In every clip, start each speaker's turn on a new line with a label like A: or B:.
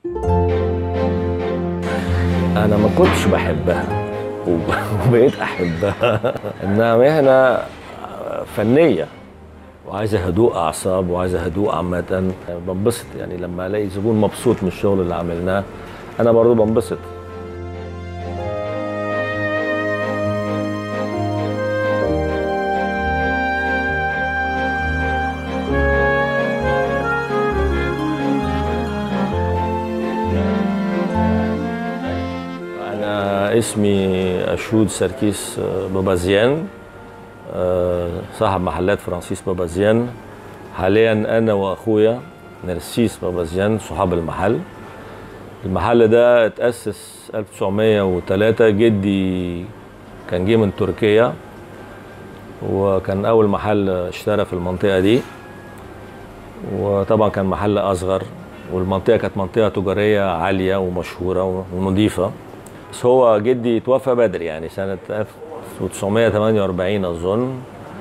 A: انا ما كنتش بحبها وب- وبقيت احبها انها مهنه فنيه وعايزه هدوء اعصاب وعايزه هدوء عامه بنبسط يعني لما الاقي زبون مبسوط من الشغل اللي عملناه انا برضو بنبسط أنا اسمي أشود سركيس بابازيان آه، صاحب محلات فرانسيس بابازيان حاليا أنا وأخويا نرسيس بابازيان صحاب المحل المحل ده اتأسس 1903 جدي كان جه من تركيا وكان أول محل اشترى في المنطقة دي وطبعا كان محل أصغر والمنطقة كانت منطقة تجارية عالية ومشهورة ونظيفة بس هو جدي توفى بدري يعني سنة 1948 أظن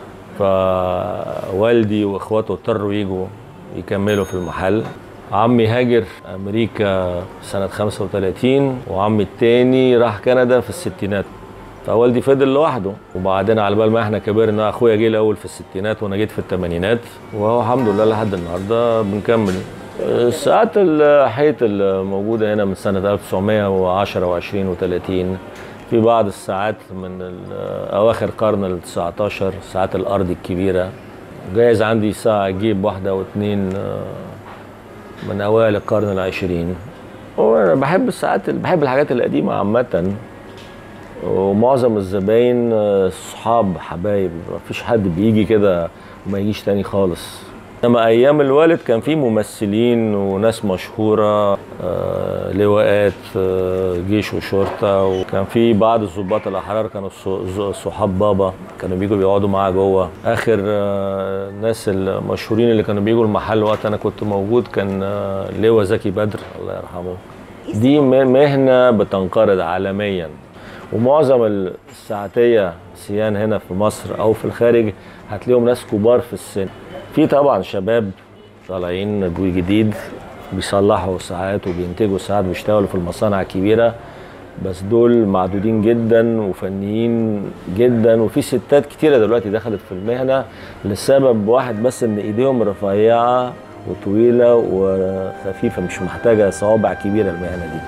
A: فوالدي وإخواته اضطروا يجوا يكملوا في المحل عمي هاجر أمريكا سنة 35 وعمي التاني راح كندا في الستينات فوالدي فضل لوحده وبعدين على بال ما احنا كبرنا اخويا جه الاول في الستينات وانا جيت في الثمانينات وهو الحمد لله لحد النهارده بنكمل الساعات الحيط الموجودة هنا من سنة 1910 و20 و30 في بعض الساعات من ال- أواخر القرن ال 19 ساعات الأرض الكبيرة جايز عندي ساعة أجيب واحدة واتنين آه، من أوائل القرن العشرين وأنا بحب الساعات بحب الحاجات القديمة عامة ومعظم الزباين آه، صحاب حبايب مفيش حد بيجي كده وما يجيش تاني خالص انما ايام الوالد كان في ممثلين وناس مشهوره آه، لواءات آه، جيش وشرطه وكان في بعض الضباط الاحرار كانوا ص- ز- صحاب بابا كانوا بيجوا بيقعدوا معاه جوه اخر آه، الناس المشهورين اللي كانوا بيجوا المحل وقت انا كنت موجود كان آه، لواء زكي بدر الله يرحمه دي م- مهنه بتنقرض عالميا ومعظم الساعتيه سيان هنا في مصر او في الخارج هتلاقيهم ناس كبار في السن في طبعا شباب طالعين جديد بيصلحوا ساعات وبينتجوا ساعات بيشتغلوا في المصانع الكبيره بس دول معدودين جدا وفنيين جدا وفي ستات كتيره دلوقتي دخلت في المهنه لسبب واحد بس ان ايديهم رفيعه وطويله وخفيفه مش محتاجه صوابع كبيره المهنه دي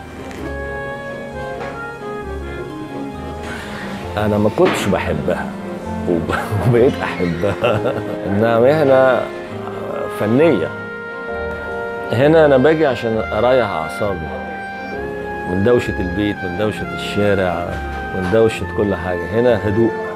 A: انا ما كنتش بحبها وب- وبقيت احبها انها مهنه فنيه هنا انا باجي عشان اريح اعصابي من دوشه البيت من دوشه الشارع من دوشه كل حاجه هنا هدوء